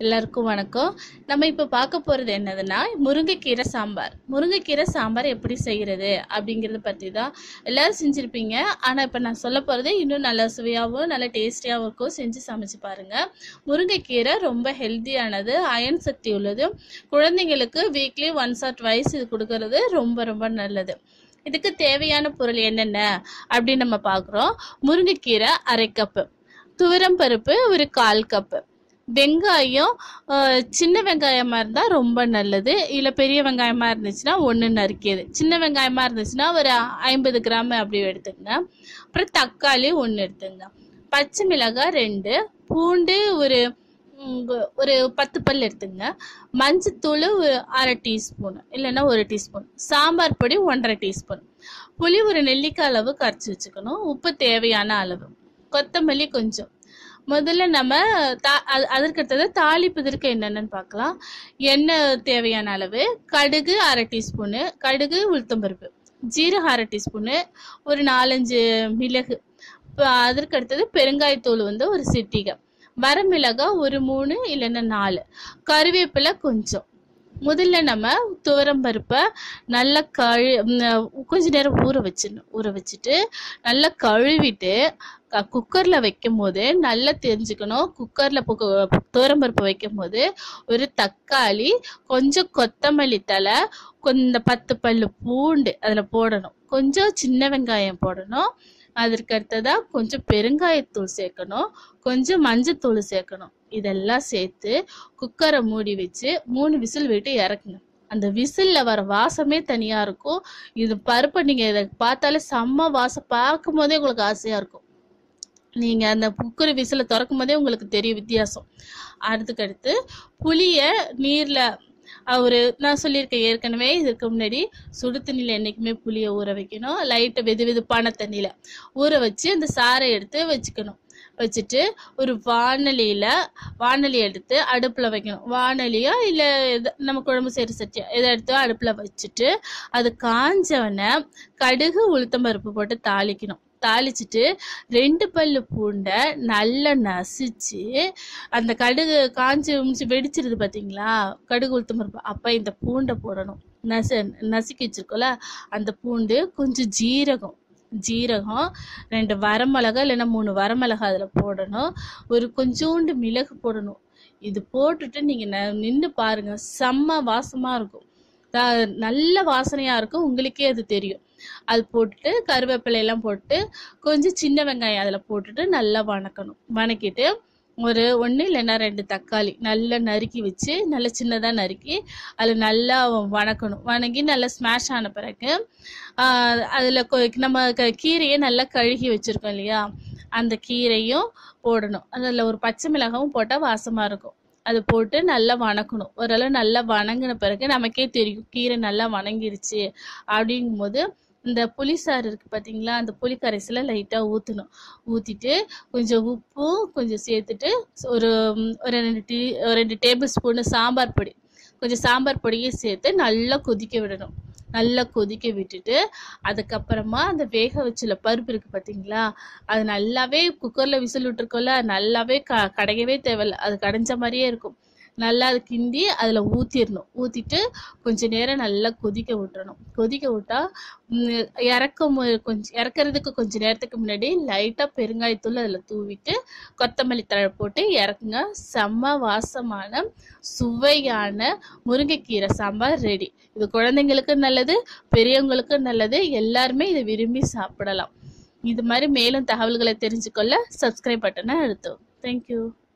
எல்லாருக்கும் வணக்கம் நம்ம இப்போ பார்க்க போகிறது என்னதுன்னா முருங்கைக்கீரை சாம்பார் முருங்கைக்கீரை சாம்பார் எப்படி செய்கிறது அப்படிங்கிறத பற்றி தான் எல்லாரும் செஞ்சுருப்பீங்க ஆனால் இப்போ நான் சொல்ல போகிறது இன்னும் நல்ல சுவையாகவும் நல்ல டேஸ்டியாகவும் இருக்கும் செஞ்சு சமைச்சு பாருங்கள் முருங்கைக்கீரை ரொம்ப ஹெல்த்தியானது அயன் சக்தி உள்ளது குழந்தைங்களுக்கு வீக்லி ஒன்ஸ் ஆர் ட்வைஸ் இது கொடுக்கறது ரொம்ப ரொம்ப நல்லது இதுக்கு தேவையான பொருள் என்னென்ன அப்படின்னு நம்ம பார்க்குறோம் முருங்கைக்கீரை அரை கப்பு துவரம் பருப்பு ஒரு கால் கப்பு வெங்காயம் அஹ், சின்ன வெங்காயமா இருந்தா ரொம்ப நல்லது இல்ல பெரிய வெங்காயமா இருந்துச்சுன்னா ஒன்று நறுக்கியது சின்ன வெங்காயமா இருந்துச்சுன்னா ஒரு ஐம்பது கிராம் அப்படி எடுத்துக்கங்க அப்புறம் தக்காளி ஒன்று எடுத்துங்க பச்சை மிளகாய் ரெண்டு பூண்டு ஒரு ம், ஒரு பத்து பல் எடுத்துங்க மஞ்சத்தூள் ஒரு அரை டீஸ்பூன் இல்லைன்னா ஒரு டீஸ்பூன் சாம்பார் பொடி ஒன்றரை டீஸ்பூன் புளி ஒரு நெல்லிக்காய் அளவு கரைச்சி வச்சுக்கணும் உப்பு தேவையான அளவு கொத்தமல்லி கொஞ்சம் முதல்ல நம்ம தா அது- அதற்கு அடுத்தது தாளிப்பதற்கு என்னென்னு பார்க்கலாம் எண்ணெய் தேவையான அளவு கடுகு அரை டீஸ்பூனு கடுகு உளுத்தம்பருப்பு ஜீரகம் அரை டீஸ்பூனு ஒரு நாலஞ்சு மிளகு இப்போ அதற்கு அடுத்தது பெருங்காயத்தூள் வந்து ஒரு சிட்டிகை வரமிளகாய் ஒரு மூணு இல்லைன்னா நாலு கருவேப்பிலை கொஞ்சம் முதல்ல நம்ம துவரம் பருப்பை நல்லா கழு ம், கொஞ்ச நேரம் ஊற வச்சிடணும் ஊற வச்சுட்டு நல்லா கழுவிட்டு க- குக்கர்ல வைக்கும் போது நல்லா தெரிஞ்சுக்கணும் குக்கர்ல துவரம் பருப்பு வைக்கும் போது ஒரு தக்காளி கொஞ்சம் கொத்தமல்லி தழை கொஞ்சம் பத்து பல்லு பூண்டு அதுல போடணும் கொஞ்சம் சின்ன வெங்காயம் போடணும் அதற்கு அடுத்ததா கொஞ்சம் பெருங்காயத்தூள் சேர்க்கணும் கொஞ்சம் மஞ்சத்தூள் சேர்க்கணும் இதெல்லாம் சேர்த்து குக்கரை மூடி வச்சு மூணு விசில் விட்டு இறக்குங்க அந்த விசில்ல வர வாசமே தனியா இருக்கும் இது பருப்பை நீங்க இதை பார்த்தாலே செம்ம வாசம் பார்க்கும் போதே உங்களுக்கு ஆசையா இருக்கும் நீங்க அந்த குக்கர் விசில திறக்கும் போதே உங்களுக்கு தெரியும் வித்தியாசம் அதுக்கடுத்து புளிய நீர்ல ஒரு நான் சொல்லியிருக்கேன் ஏற்கனவே இதுக்கு முன்னாடி சுடு தண்ணியில் என்றைக்குமே புளியை ஊற வைக்கணும் லைட்டு வெது வெதுப்பான தண்ணியில் ஊற வச்சு அந்த சாறை எடுத்து வச்சுக்கணும் வச்சுட்டு ஒரு வானலியில் வானலி எடுத்து அடுப்பில் வைக்கணும் வானலியோ இல்லை நம்ம குழம்பு செய்கிற சட்டியோ இதை எடுத்து அடுப்பில் வச்சுட்டு அது காஞ்சவன கடுகு உளுத்தம்பருப்பு போட்டு தாளிக்கணும் தாளிச்சிட்டு ரெண்டு பல்லு பூண்டை நல்லா நசிச்சு அந்த கடுகு காஞ்சி உமிச்சு வெடிச்சிருது பார்த்தீங்களா கடுகு உளுத்தம்பருப்பு அப்போ இந்த பூண்டை போடணும் நச நசுக்கி வச்சிருக்கோம்ல அந்த பூண்டு கொஞ்சம் ஜீரகம் ஜீரகம் ரெண்டு வரமிளகா இல்லைன்னா மூணு வரமிளகா அதில் போடணும் ஒரு கொஞ்சோண்டு மிளகு போடணும் இது போட்டுட்டு நீங்கள் நின்று பாருங்க செம்ம வாசமாக இருக்கும் த- நல்ல வாசனையாக இருக்கும் உங்களுக்கே அது தெரியும் அது போட்டுட்டு கருவேப்பிலை எல்லாம் போட்டு கொஞ்சம் சின்ன வெங்காயம் அதில் போட்டுட்டு நல்லா வணக்கணும் வணக்கிட்டு ஒரு ஒன்று இல்லைன்னா ரெண்டு தக்காளி நல்லா நறுக்கி வச்சு நல்லா சின்னதாக நறுக்கி அதில் நல்லா வணக்கணும் வணங்கி நல்லா ஸ்மாஷ் ஆன பிறகு அதில் நம்ம க- கீரையை நல்லா கழுகி வச்சுருக்கோம் இல்லையா அந்த கீரையும் போடணும் அதில் ஒரு பச்சை மிளகாவும் போட்டால் வாசமாக இருக்கும் அது போட்டு நல்லா வணக்கணும் ஓரளவு நல்லா வணங்கின பிறகு நமக்கே தெரியும் கீரை நல்லா வணங்கிருச்சு அப்படிங்கும்போது இந்த புளிசாறு இருக்கு பார்த்தீங்களா அந்த புளி கரைசலை லைட்டாக ஊற்றணும் ஊற்றிட்டு கொஞ்சம் உப்பும் கொஞ்சம் சேர்த்துட்டு ஒரு ம், ஒரு ரெண்டு டீ ஒரு ரெண்டு டேபிள் ஸ்பூனு சாம்பார் பொடி கொஞ்சம் சாம்பார் பொடியும் சேர்த்து நல்லா கொதிக்க விடணும் நல்லா கொதிக்க விட்டுட்டு அதுக்கப்புறமா அந்த வேக வச்சுல பருப்பு இருக்கு பார்த்தீங்களா அது நல்லாவே குக்கரில் விசில் விட்டுருக்கோம்ல நல்லாவே க கடையவே தேவையில்ல அது கடைஞ்ச மாதிரியே இருக்கும் நல்லா அது கிண்டி அதில் ஊற்றிடணும் ஊற்றிட்டு கொஞ்ச நேரம் நல்லா கொதிக்க விட்டுறணும் கொதிக்க விட்டா ம், இறக்கும் போது கொஞ்சம் இறக்குறதுக்கு கொஞ்ச நேரத்துக்கு முன்னாடி லைட்டாக பெருங்காயத்தூள் அதில் தூவிட்டு கொத்தமல்லி தழை போட்டு இறக்குங்க செம்ம வாசமான சுவையான முருங்கைக்கீரை சாம்பார் ரெடி இது குழந்தைங்களுக்கு நல்லது பெரியவங்களுக்கு நல்லது எல்லாருமே இதை விரும்பி சாப்பிடலாம் இது மாதிரி மேலும் தகவல்களை தெரிஞ்சுக்கொள்ள சப்ஸ்கிரைப் பட்டனை அழுத்தவும் தேங்க்யூ